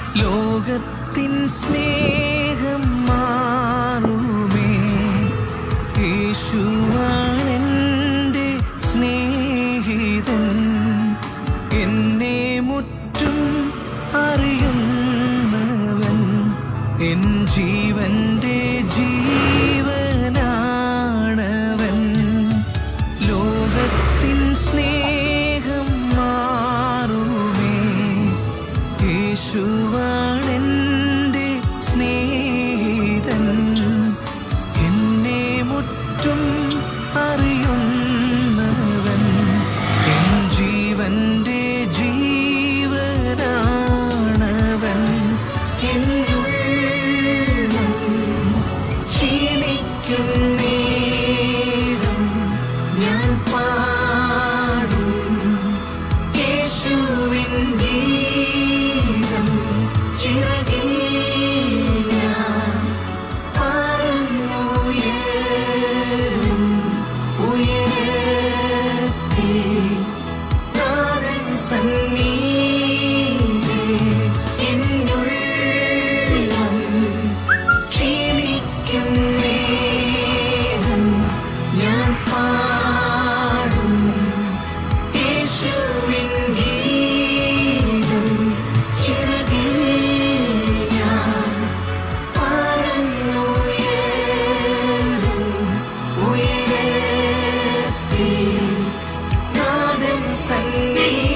ലോകത്തിൻ സ്നേഹം മാറുമേ യേശുവാണെൻ്റെ സ്നേഹിതൻ എന്നെ മുറ്റും അറിയുന്നവൻ എൻ ജീവന്റെ ജീവനാണവൻ ലോകത്തിൻ സ്നേഹം മാറുമേ യേശുവാണെൻ്റെ സ്നേഹിതൻ എന്നെ മുറ്റും അറിയുന്നവൻ എൻ ജീവന്റെ ജീവനാണവൻ എന്നുള്ളം ക്ഷീണിക്കും നേരം ഞാൻ പാടും യേശുവിൻ ഗീതം ചിറകിൽ ഞാൻ പറന്നുയരും ഉയരത്തിൽ നാഥൻ സന്നിധി എന്നുള്ളം ക്ഷീണിക്കും നേരം ഞാൻ പാടും യേശുവിൻ ഗീതം ചിറകിൽ ഞാൻ പറന്നുയരും ഉയരത്തിൽ നാഥൻ സന്നിധി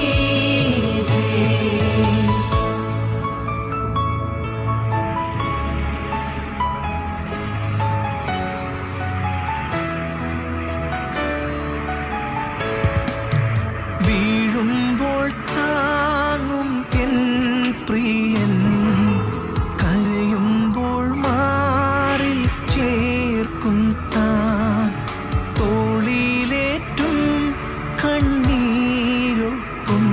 വീഴുമ്പോൾ താങ്ങും എൻ പ്രിയൻ കരയുമ്പോൾ മാറി ചേർക്കും താൻ തോളിലേറ്റും കണ്ണീരൊപ്പം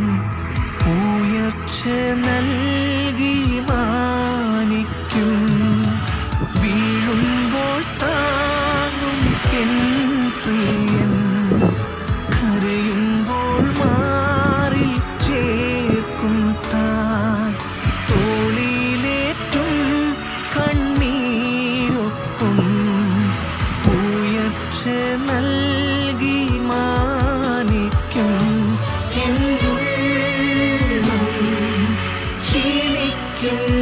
ഉയർച്ച നൽകി മാനിക്കും വീഴുമ്പോൾ താങ്ങും എൻ പ്രിയൻ കരയുമ്പോൾ മാറി ചേർക്കും താൻ തോളിലേറ്റും കണ്ണീരൊപ്പം ഉയർച്ച നൽകി മാനിക്കും എന്നുള്ളം ക്ഷീണിക്കും